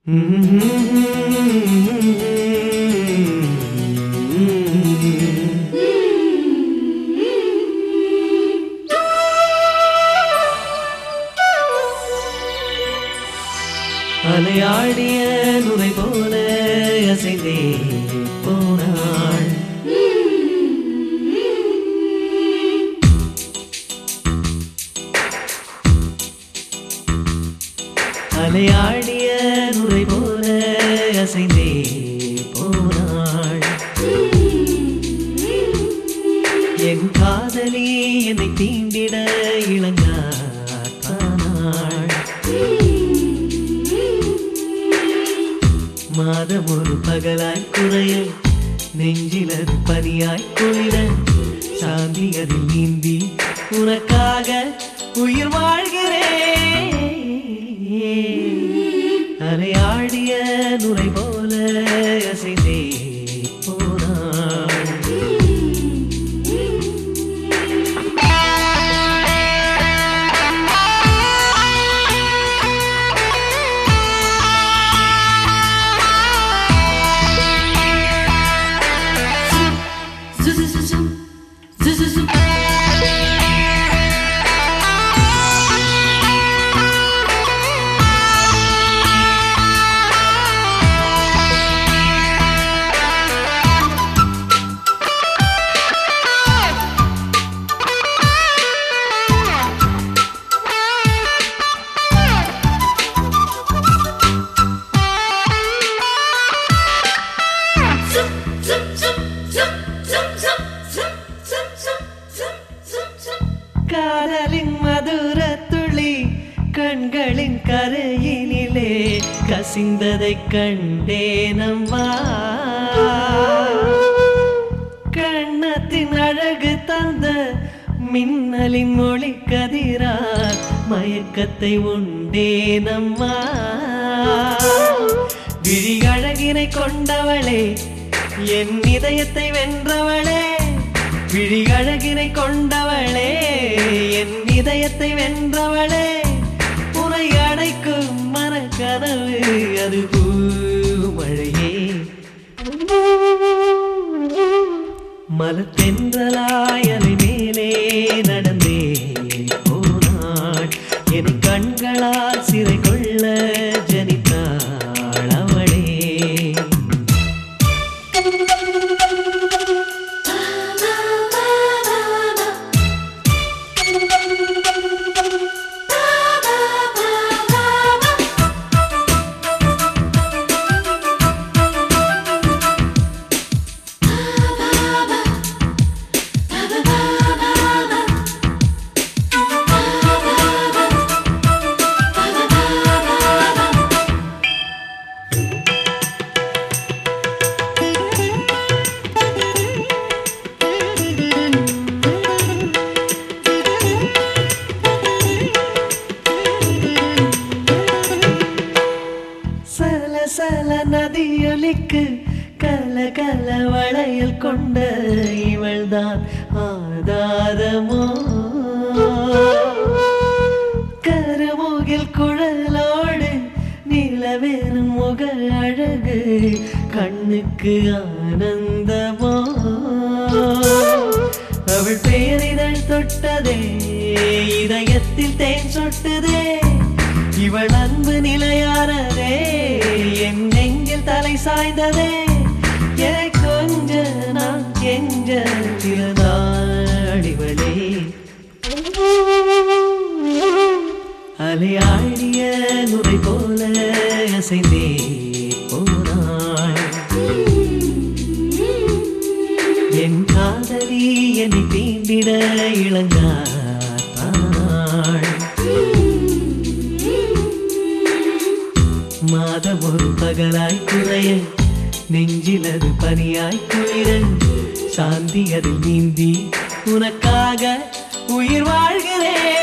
அலையாடிய நுரை போல அசைந்தே போனாள் அலையாடிய நுரை போல அசைந்தே போனாள் என் காதலி என்னை தீண்டிட இளங்கானாள் மாதம் ஒரு பகலாய் குறைய நெஞ்சிலது பனியாய் குளிர சாந்தி அதில் நீந்தி உனக்காக உயிர் வாழ்கிறேன் அலையாடிய நுரை போல அசைந்தே போனாள் காதலின் மதுர துளி கண்களின் கரையினிலே கசிந்ததை கண்டேனம்மா கண்ணத்தின் அழகு தந்த மின்னலின் மொழி கதிரார் மயக்கத்தை உண்டேனம்மா விழி அழகினை கொண்டவளே என் இதயத்தை வென்றவளே விழி அழகினை கொண்டவளே என் இதயத்தை வென்றவளே உரை அடைக்கும் மனக்கனவு அது பூமழையே மலத்தென்றலாய் அலை மேலே நடந்தே போனாள் என் கண்களால் சிறை கொள்ள ஜனித்தாள் அவளே சல சல நதியொலிக்கு கல கல வளையல் கொண்ட இவள்தான் ஆதாரமோ கருமுகில் குழலோடு நிலவேறும் முக அழகு கண்ணுக்கு ஆனந்தமோ அவள் பேரிதழ் தொட்டதே இதயத்தில் தேன் சொட்டுதே இவள் அன்பு நிலையானதே என் நெஞ்சில் தலை சாய்ந்ததே என கொஞ்ச நான் கெஞ்ச திறனாடிவளே அலையாடிய நுரை போல அசைந்தே போனாள் என் காதலி என்னை தீண்டிட இளங்காள் மாதம் ஒரு பகலாய் குறைய நெஞ்சிலது பனியாய் குளிர சாந்தி அதில் நீந்தி உனக்காக உயிர் வாழ்கிறேன்